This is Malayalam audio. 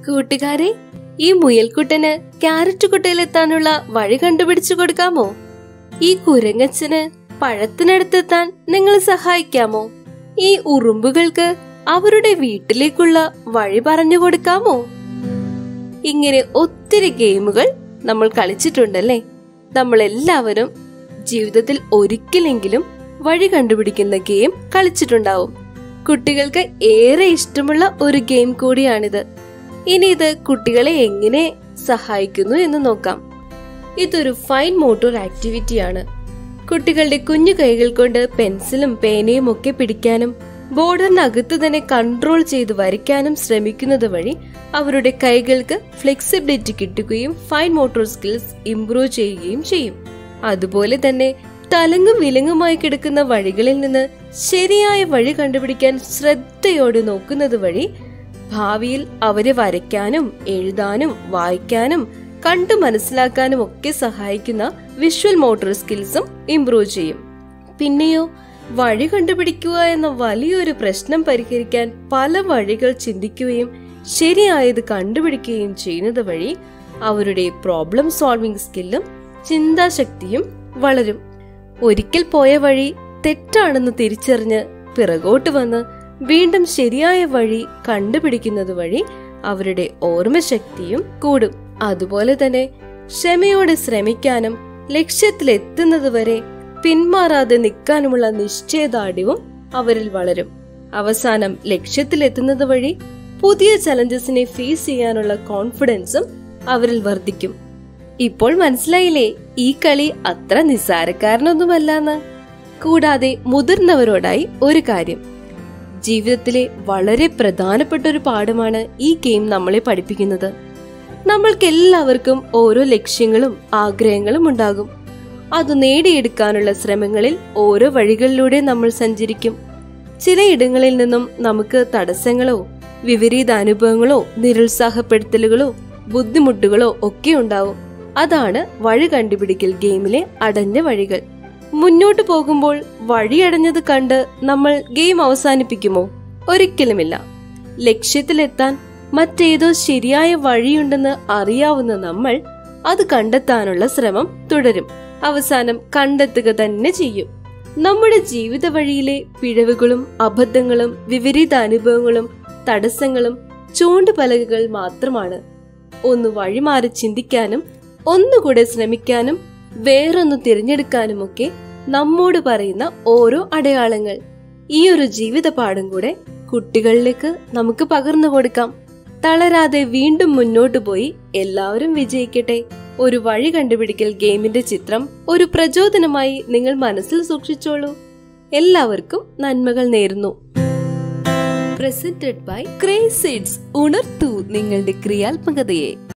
കൂട്ടുകാരെ ഈ മുയൽക്കുട്ടന് ക്യാരറ്റ് കുട്ടയിലെത്താനുള്ള വഴി കണ്ടുപിടിച്ചു കൊടുക്കാമോ ഈ കുരങ്ങച്ചന് പഴത്തിനടുത്തെത്താൻ നിങ്ങൾ സഹായിക്കാമോ ഈ ഉറുമ്പുകൾക്ക് അവരുടെ വീട്ടിലേക്കുള്ള വഴി പറഞ്ഞു കൊടുക്കാമോ ഇങ്ങനെ ഒത്തിരി ഗെയിമുകൾ നമ്മൾ കളിച്ചിട്ടുണ്ടല്ലേ നമ്മൾ എല്ലാവരും ജീവിതത്തിൽ ഒരിക്കലെങ്കിലും വഴി കണ്ടുപിടിക്കുന്ന ഗെയിം കളിച്ചിട്ടുണ്ടാവും കുട്ടികൾക്ക് ഏറെ ഇഷ്ടമുള്ള ഒരു ഗെയിം കൂടിയാണിത് ഇനി ഇത് കുട്ടികളെ എങ്ങനെ സഹായിക്കുന്നു എന്ന് നോക്കാം ഇതൊരു ഫൈൻ മോട്ടോർ ആക്ടിവിറ്റിയാണ് കുട്ടികളുടെ കുഞ്ഞു കൈകൾ കൊണ്ട് പെൻസിലും പേനയും ഒക്കെ പിടിക്കാനും ബോർഡറിനകത്ത് തന്നെ കൺട്രോൾ ചെയ്ത് വരയ്ക്കാനും ശ്രമിക്കുന്നത് വഴി അവരുടെ കൈകൾക്ക് ഫ്ലെക്സിബിലിറ്റി കിട്ടുകയും ഫൈൻ മോട്ടോർ സ്കിൽസ് ഇംപ്രൂവ് ചെയ്യുകയും ചെയ്യും അതുപോലെ തന്നെ തലങ്ങും വിലങ്ങുമായി കിടക്കുന്ന വഴികളിൽ നിന്ന് ശരിയായ വഴി കണ്ടുപിടിക്കാൻ ശ്രദ്ധയോടെ നോക്കുന്നത് വഴി ഭാവിയിൽ അവരെ വരയ്ക്കാനും എഴുതാനും വായിക്കാനും കണ്ടു മനസ്സിലാക്കാനും ഒക്കെ സഹായിക്കുന്ന വിഷ്വൽ മോട്ടോർ സ്കിൽസും ഇംപ്രൂവ് ചെയ്യും പിന്നെയോ വഴി കണ്ടുപിടിക്കുക എന്ന വലിയൊരു പ്രശ്നം പരിഹരിക്കാൻ പല വഴികൾ ചിന്തിക്കുകയും ശരിയായത് കണ്ടുപിടിക്കുകയും ചെയ്യുന്നത് വഴി അവരുടെ പ്രോബ്ലം സോൾവിംഗ് സ്കില്ലും ചിന്താശക്തിയും വളരും ഒരിക്കൽ പോയ വഴി തെറ്റാണെന്ന് തിരിച്ചറിഞ്ഞ് പിറകോട്ട് വന്ന് വീണ്ടും ശരിയായ വഴി കണ്ടുപിടിക്കുന്നത് വഴി അവരുടെ ഓർമ്മശക്തിയും കൂടും അതുപോലെ തന്നെ ക്ഷമയോടെ ശ്രമിക്കാനും ലക്ഷ്യത്തിലെത്തുന്നത് വരെ പിന്മാറാതെ നിൽക്കാനുമുള്ള നിശ്ചയദാർഢ്യവും അവരിൽ വളരും അവസാനം ലക്ഷ്യത്തിലെത്തുന്നത് വഴി പുതിയ ചലഞ്ചസിനെ ഫേസ് ചെയ്യാനുള്ള കോൺഫിഡൻസും അവരിൽ വർദ്ധിക്കും ഇപ്പോൾ മനസ്സിലായില്ലേ ഈ കളി അത്ര നിസ്സാരക്കാരനൊന്നുമല്ലെന്ന് കൂടാതെ മുതിർന്നവരോടായി ഒരു കാര്യം ജീവിതത്തിലെ വളരെ പ്രധാനപ്പെട്ട ഒരു പാഠമാണ് ഈ ഗെയിം നമ്മളെ പഠിപ്പിക്കുന്നത് നമ്മൾക്ക് എല്ലാവർക്കും ഓരോ ലക്ഷ്യങ്ങളും ആഗ്രഹങ്ങളും ഉണ്ടാകും അത് നേടിയെടുക്കാനുള്ള ശ്രമങ്ങളിൽ ഓരോ വഴികളിലൂടെ നമ്മൾ സഞ്ചരിക്കും ചിലയിടങ്ങളിൽ നിന്നും നമുക്ക് തടസ്സങ്ങളോ വിപരീത അനുഭവങ്ങളോ നിരുത്സാഹപ്പെടുത്തലുകളോ ബുദ്ധിമുട്ടുകളോ ഒക്കെ ഉണ്ടാവും അതാണ് വഴി കണ്ടുപിടിക്കൽ ഗെയിമിലെ അടഞ്ഞ വഴികൾ മുന്നോട്ട് പോകുമ്പോൾ വഴിയടഞ്ഞത് കണ്ട് നമ്മൾ ഗെയിം അവസാനിപ്പിക്കുമോ ഒരിക്കലുമില്ല ലക്ഷ്യത്തിലെത്താൻ മറ്റേതോ ശരിയായ വഴിയുണ്ടെന്ന് അറിയാവുന്ന നമ്മൾ അത് കണ്ടെത്താനുള്ള ശ്രമം തുടരും അവസാനം കണ്ടെത്തുക തന്നെ ചെയ്യും നമ്മുടെ ജീവിത വഴിയിലെ പിഴവുകളും അബദ്ധങ്ങളും വിപരീത അനുഭവങ്ങളും തടസ്സങ്ങളും ചൂണ്ടുപലകകൾ മാത്രമാണ് ഒന്ന് വഴിമാറി ചിന്തിക്കാനും ഒന്നുകൂടെ ശ്രമിക്കാനും വേറൊന്ന് തിരഞ്ഞെടുക്കാനുമൊക്കെ നമ്മോട് പറയുന്ന ഓരോ അടയാളങ്ങൾ ഈ ഒരു ജീവിത പാഠം കൂടെ കുട്ടികളിലേക്ക് നമുക്ക് പകർന്നു കൊടുക്കാം തളരാതെ വീണ്ടും മുന്നോട്ട് പോയി എല്ലാവരും വിജയിക്കട്ടെ ഒരു വഴി കണ്ടുപിടിക്കൽ ഗെയിമിന്റെ ചിത്രം ഒരു പ്രചോദനമായി നിങ്ങൾ മനസ്സിൽ സൂക്ഷിച്ചോളൂ എല്ലാവർക്കും നന്മകൾ നേരുന്നു പ്രസന്റഡ് ബൈ ക്രേസിഡ്സ് ഉണർത്തൂ നിങ്ങളുടെ ക്രിയാത്മകതയെ